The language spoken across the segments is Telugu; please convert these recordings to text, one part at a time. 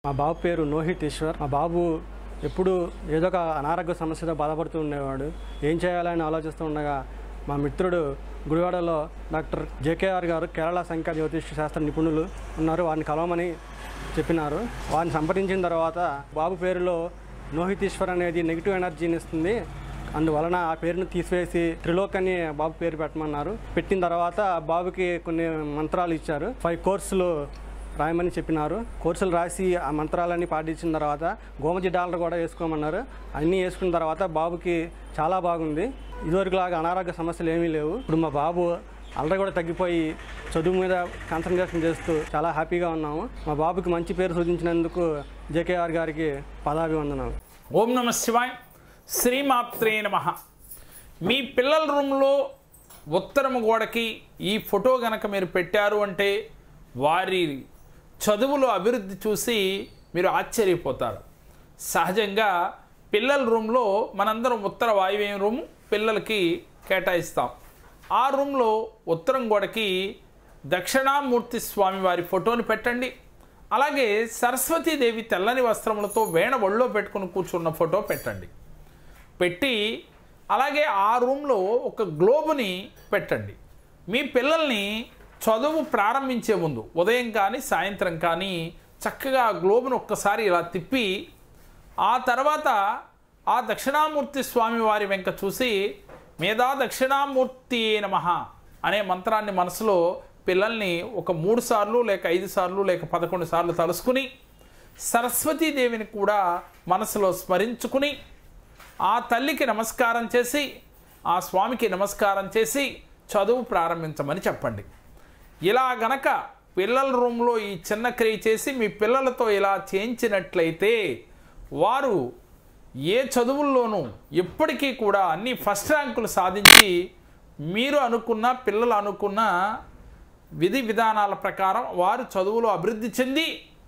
మా బాబు పేరు నోహిత్ ఈశ్వర్ మా బాబు ఎప్పుడు ఏదో ఒక అనారోగ్య సమస్యతో బాధపడుతూ ఉండేవాడు ఏం చేయాలని ఆలోచిస్తూ ఉండగా మా మిత్రుడు గుడివాడలో డాక్టర్ జేకేఆర్ గారు కేరళ సంఖ్యా జ్యోతిష్ శాస్త్ర నిపుణులు ఉన్నారు వారిని కలవమని చెప్పినారు వారిని సంప్రదించిన తర్వాత బాబు పేరులో నోహితీశ్వర్ అనేది నెగిటివ్ ఎనర్జీని ఇస్తుంది అందువలన ఆ పేరును తీసివేసి త్రిలోక్ అని బాబు పేరు పెట్టమన్నారు పెట్టిన తర్వాత బాబుకి కొన్ని మంత్రాలు ఇచ్చారు ఫైవ్ కోర్సులు రాయమని చెప్పినారు కోర్సులు రాసి ఆ మంత్రాలన్నీ పాటించిన తర్వాత గోమతి డాలర్ కూడా వేసుకోమన్నారు అన్నీ వేసుకున్న తర్వాత బాబుకి చాలా బాగుంది ఇదివరకులాగా అనారోగ్య సమస్యలు ఏమీ లేవు ఇప్పుడు మా బాబు అల్లరి కూడా తగ్గిపోయి చదువు మీద కాన్సన్ట్రేషన్ చేస్తూ చాలా హ్యాపీగా ఉన్నాము మా బాబుకి మంచి పేరు సూచించినందుకు జేకేఆర్ గారికి పదాభివందనాలు ఓం నమ శివాయ్ శ్రీమాత్రే నమ మీ పిల్లల రూమ్లో ఉత్తరం గోడకి ఈ ఫోటో గనక మీరు పెట్టారు అంటే వారి చదువులో అభివృద్ధి చూసి మీరు ఆశ్చర్యపోతారు సహజంగా పిల్లల రూమ్లో మనందరం ఉత్తర వాయువ్యం రూమ్ పిల్లలకి కేటాయిస్తాం ఆ రూమ్లో ఉత్తరం గోడకి దక్షిణామూర్తి స్వామి వారి ఫోటోని పెట్టండి అలాగే సరస్వతీదేవి తెల్లని వస్త్రములతో వేణ ఒళ్ళో పెట్టుకుని కూర్చున్న ఫోటో పెట్టండి పెట్టి అలాగే ఆ రూమ్లో ఒక గ్లోబుని పెట్టండి మీ పిల్లల్ని చదువు ప్రారంభించే ముందు ఉదయం కానీ సాయంత్రం కానీ చక్కగా ఆ గ్లోబును ఒక్కసారి ఇలా తిప్పి ఆ తర్వాత ఆ దక్షిణామూర్తి స్వామి వారి వెంక చూసి మేధా దక్షిణామూర్తి నమ అనే మంత్రాన్ని మనసులో పిల్లల్ని ఒక మూడు సార్లు లేక ఐదు సార్లు లేక పదకొండు సార్లు తలుసుకుని సరస్వతీదేవిని కూడా మనసులో స్మరించుకుని ఆ తల్లికి నమస్కారం చేసి ఆ స్వామికి నమస్కారం చేసి చదువు ప్రారంభించమని చెప్పండి ఇలా గనక పిల్లల రూమ్లో ఈ చిన్న క్రియ చేసి మీ పిల్లలతో ఇలా చేయించినట్లయితే వారు ఏ చదువుల్లోనూ ఎప్పటికీ కూడా అన్ని ఫస్ట్ ర్యాంకులు సాధించి మీరు అనుకున్న పిల్లలు అనుకున్న విధి విధానాల ప్రకారం వారు చదువులో అభివృద్ధి చెంది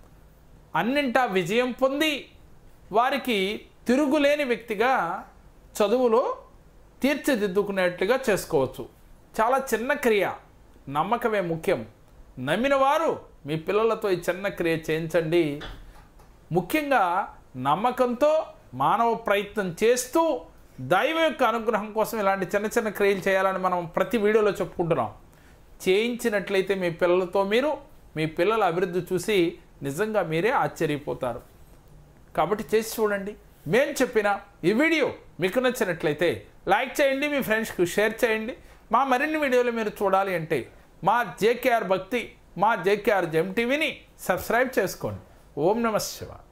అన్నింటా విజయం పొంది వారికి తిరుగులేని వ్యక్తిగా చదువులో తీర్చిదిద్దుకునేట్లుగా చేసుకోవచ్చు చాలా చిన్న క్రియ నమ్మకమే ముఖ్యం నమ్మిన వారు మీ పిల్లలతో ఈ చిన్న క్రియ చేయించండి ముఖ్యంగా నమ్మకంతో మానవ ప్రయత్నం చేస్తూ దైవ యొక్క అనుగ్రహం కోసం ఇలాంటి చిన్న చిన్న క్రియలు చేయాలని మనం ప్రతి వీడియోలో చెప్పుకుంటున్నాం చేయించినట్లయితే మీ పిల్లలతో మీరు మీ పిల్లల అభివృద్ధి చూసి నిజంగా మీరే ఆశ్చర్యపోతారు కాబట్టి చేసి చూడండి మేం చెప్పిన ఈ వీడియో మీకు నచ్చినట్లయితే లైక్ చేయండి మీ ఫ్రెండ్స్కి షేర్ చేయండి మా మరిన్ని వీడియోలు మీరు చూడాలి అంటే మా జేకేఆర్ భక్తి మా జేకేఆర్ జెమ్ టీవీని సబ్స్క్రైబ్ చేసుకోండి ఓం నమ శివాయ